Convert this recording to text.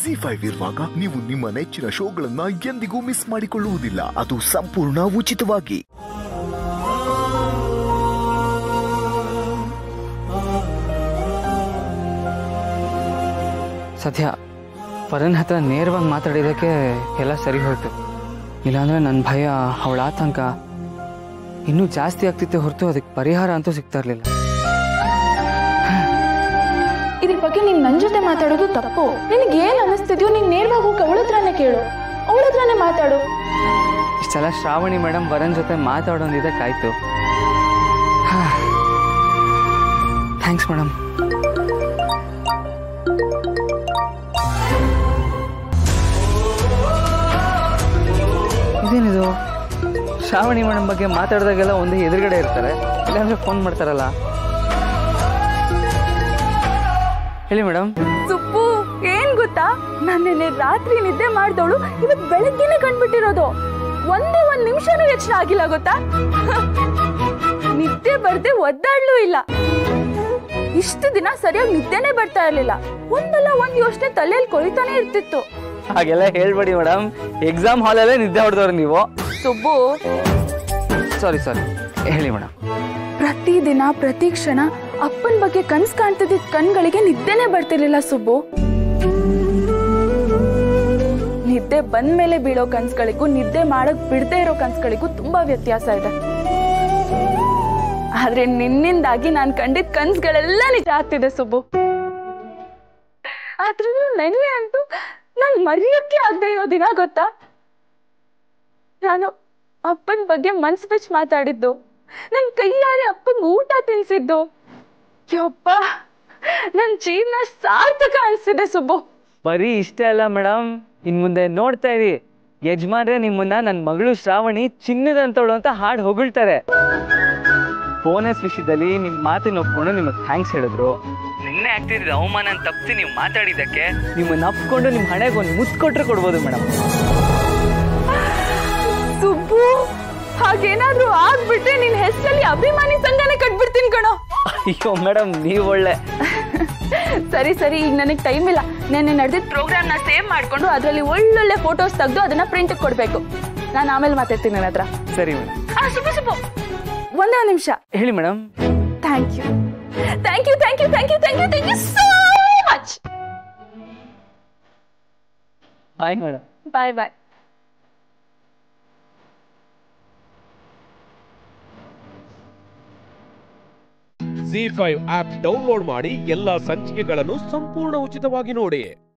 G five ಇರುವಾಗ ನೀವು ನಿಮ್ಮ ನೆಚ್ಚಿನ ಶೋಗಳನ್ನ ಎಂದಿಗೂ ಮಿಸ್ ಮಾಡಿಕೊಳ್ಳುವುದಿಲ್ಲ ಅದು ಸಂಪೂರ್ಣ ಉಚಿತವಾಗಿ ಸದ್ಯ ಪರನ್ ಹತ್ರ ನೇರವಾಗಿ ಮಾತಾಡಿದ್ದಕ್ಕೆ ಎಲ್ಲ ಸರಿ ಹೋಯ್ತು ಇಲ್ಲಾಂದ್ರೆ ನನ್ನ ಭಯ ಅವಳ ಆತಂಕ ಇನ್ನೂ ಜಾಸ್ತಿ ಆಗ್ತಿತ್ತೆ ಹೊರತು ಅದಕ್ಕೆ ಪರಿಹಾರ ಅಂತೂ ಸಿಗ್ತಾ ಇರಲಿಲ್ಲ ಇದ್ರ ಬಗ್ಗೆ ನೀನ್ ನನ್ ಜೊತೆ ಮಾತಾಡೋದು ತಪ್ಪು ನಿನಗೆ ಏನ್ ಅನಿಸ್ತಿದ್ಯೋ ನೀನ್ ನೇರವಾಗಿ ಹೋಗಿ ಅವಳ ಹತ್ರನೇ ಕೇಳು ಅವಳ ಹತ್ರನೇ ಮಾತಾಡು ಇಷ್ಟೆಲ್ಲ ಶ್ರಾವಣಿ ಮೇಡಮ್ ವರನ್ ಜೊತೆ ಮಾತಾಡೋದಿದ್ದಕ್ಕಾಯ್ತು ಥ್ಯಾಂಕ್ಸ್ ಮೇಡಮ್ ಇದೇನಿದು ಶ್ರಾವಣಿ ಮೇಡಮ್ ಬಗ್ಗೆ ಮಾತಾಡಿದಾಗೆಲ್ಲ ಒಂದೇ ಎದುರುಗಡೆ ಇರ್ತಾರೆ ಇಲ್ಲಾಂದ್ರೆ ಫೋನ್ ಮಾಡ್ತಾರಲ್ಲ ಹೇಳಿ ಮೇಡಮ್ ಸುಪ್ಪು ಏನ್ ಗೊತ್ತಾ ನಾನು ನಿನ್ನೆ ರಾತ್ರಿ ನಿದ್ದೆ ಮಾಡ್ದವಳು ಇವತ್ತು ಬೆಳಗ್ಗೆನೆ ಕಂಡ್ಬಿಟ್ಟಿರೋದು ಒಂದೇ ಒಂದ್ ನಿಮಿಷನೂ ಎಚ್ಚರ ಆಗಿಲ್ಲ ಗೊತ್ತಾ ನಿದ್ದೆ ಬರ್ದೆ ಒದ್ದಾಡ್ಲೂ ಇಲ್ಲ ಇಷ್ಟು ದಿನ ಸರಿಯಾಗಿ ನಿದ್ದೆನೆ ಬರ್ತಾ ಇರ್ಲಿಲ್ಲ ಒಂದಲ್ಲ ಒಂದ್ ಯೋಚನೆ ತಲೆಯಲ್ಲಿ ಕೊಳಿತಾನೆ ಇರ್ತಿತ್ತು ಹಾಗೆಲ್ಲ ಹೇಳ್ಬೇಡಿ ಮೇಡಮ್ ಎಕ್ಸಾಮ್ ಹಾಲಲ್ಲೇ ನಿದ್ದೆ ಹೊಡೆದವ್ರು ನೀವು ಸುಬ್ಬು ಸಾರಿ ಸಾರಿ ಹೇಳಿ ಮೇಡಮ್ ಪ್ರತಿದಿನ ಪ್ರತಿ ಕ್ಷಣ ಅಪ್ಪನ ಬಗ್ಗೆ ಕನ್ಸ್ ಕಾಣ್ತಿದ್ದ ಕಣ್ಗಳಿಗೆ ನಿದ್ದೆನೆ ಬರ್ತಿರ್ಲಿಲ್ಲ ಸುಬ್ಬು ನಿದ್ದೆ ಬಂದ್ಮೇಲೆ ಬೀಳೋ ಕನ್ಸ್ಗಳಿಗೂ ನಿದ್ದೆ ಮಾಡಕ್ ಬಿಡದೆ ಇರೋ ಕನ್ಸ್ಗಳಿಗೂ ತುಂಬಾ ವ್ಯತ್ಯಾಸ ಇದೆ ಆದ್ರೆ ನಿನ್ನಿಂದಾಗಿ ನಾನ್ ಕಂಡಿದ್ ಕನ್ಸ್ಗಳೆಲ್ಲ ನಿಜ ಆಗ್ತಿದೆ ಸುಬ್ಬು ಆದ್ರೂ ನನಗೆ ಅಂತೂ ನಾನ್ ಮರೆಯಕ್ಕೆ ಆಗದೆ ಇರೋ ದಿನ ಗೊತ್ತಾ ನಾನು ಅಪ್ಪನ ಬಗ್ಗೆ ಮನ್ಸ್ ಬಿಚ್ಚಿ ಮಾತಾಡಿದ್ದು ನನ್ ಕೈಯಾರೆ ಅಪ್ಪನ್ ಊಟ ತಿನ್ಸಿದ್ದು ಯಪ್ಪ ನನ್ ಜೀವನ ಸಾರ್ಥಕ ಅನ್ಸಿದೆ ಸುಬ್ಬು ಬರೀ ಇಷ್ಟೇ ಅಲ್ಲ ಮೇಡಮ್ ಇನ್ ಮುಂದೆ ನೋಡ್ತಾ ಇರಿ ಯಜಮಾನ್ರೆ ನಿಮ್ಮನ್ನ ನನ್ನ ಮಗಳು ಶ್ರಾವಣಿ ಚಿನ್ನದಂತವಳು ಅಂತ ಹಾಡು ಹೊಗಳ್ತಾರೆ ಬೋನಸ್ ವಿಷಯದಲ್ಲಿ ನಿಮ್ಮ ಮಾತಿನ ಒಪ್ಕೊಂಡು ನಿಮಗೆ ಥ್ಯಾಂಕ್ಸ್ ಹೇಳಿದ್ರು ನಿನ್ನೆ ಆಗ್ತಿದ್ದ ಅವಮಾನ ತಪ್ಪಿಸಿ ನೀವು ಮಾತಾಡಿದ್ದಕ್ಕೆ ನಿಮ್ಮನ್ನ ಅಪ್ಕೊಂಡು ನಿಮ್ಮ ಹಣೆಗೆ ಒಂದು ಮುತ್ತು ಕೊಟ್ರೆ ಕೊಡ್ಬೋದು ಮೇಡಮ್ ಸುಬ್ಬು ಹಾಗೇನಾದ್ರೂ ಆಗ್ಬಿಟ್ರೆ ನಿನ್ ಹೆಸರಲ್ಲಿ ಅಭಿಮಾನಿ ಸಂಘನೇ ಕಟ್ಬಿಡ್ತೀನಿ ಕಣೋ ಅಯ್ಯೋ ಮೇಡಮ್ ನೀವು ಒಳ್ಳೆ ಸರಿ ಸರಿ ಈಗ ನನಗೆ ಟೈಮ್ ಇಲ್ಲ ನೆನ್ನೆ ನಡೆದಿದ್ದ ಪ್ರೋಗ್ರಾಮ್ ನ ಸೇವ್ ಮಾಡ್ಕೊಂಡು ಅದರಲ್ಲಿ ಒಳ್ಳೊಳ್ಳೆ ಫೋಟೋಸ್ ತೆಗೆದು ಅದನ್ನ ಪ್ರಿಂಟ್ ಕೊಡ್ಬೇಕು ನಾನು ಆಮೇಲೆ ಮಾತಾಡ್ತೀನಿ ನನ್ನ ಹತ್ರ ಸರಿ ಮೇಡಮ್ ಆ, ಸುಬ್ಬು ಸುಬ್ಬು ಒಂದೇ ಒಂದು ನಿಮಿಷ ಹೇಳಿ madam thank you thank you thank you thank you thank you thank you so much bye madam bye bye G five app download ಮಾಡಿ ಎಲ್ಲಾ ಸಂಚಿಕೆಗಳನ್ನು ಸಂಪೂರ್ಣ ಉಚಿತವಾಗಿ ನೋಡಿ